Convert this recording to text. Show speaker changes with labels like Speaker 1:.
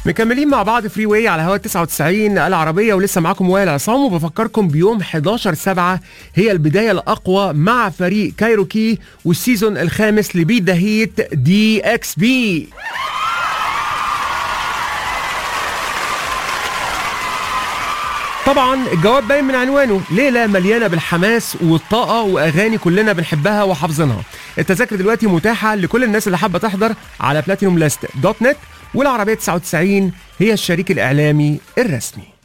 Speaker 1: مكملين مع بعض فري واي على هوا 99 العربية ولسه معاكم وائل عصام وبفكركم بيوم 11 7 هي البداية الأقوى مع فريق كايروكي والسيزون الخامس لبيت ذا هيت دي اكس بي طبعا الجواب باين من عنوانه ليلة مليانة بالحماس والطاقة وأغاني كلنا بنحبها وحافظينها التذاكر دلوقتي متاحة لكل الناس اللي حابة تحضر على بلاتينوم لاست دوت نت والعربية 99 هي الشريك الإعلامي الرسمي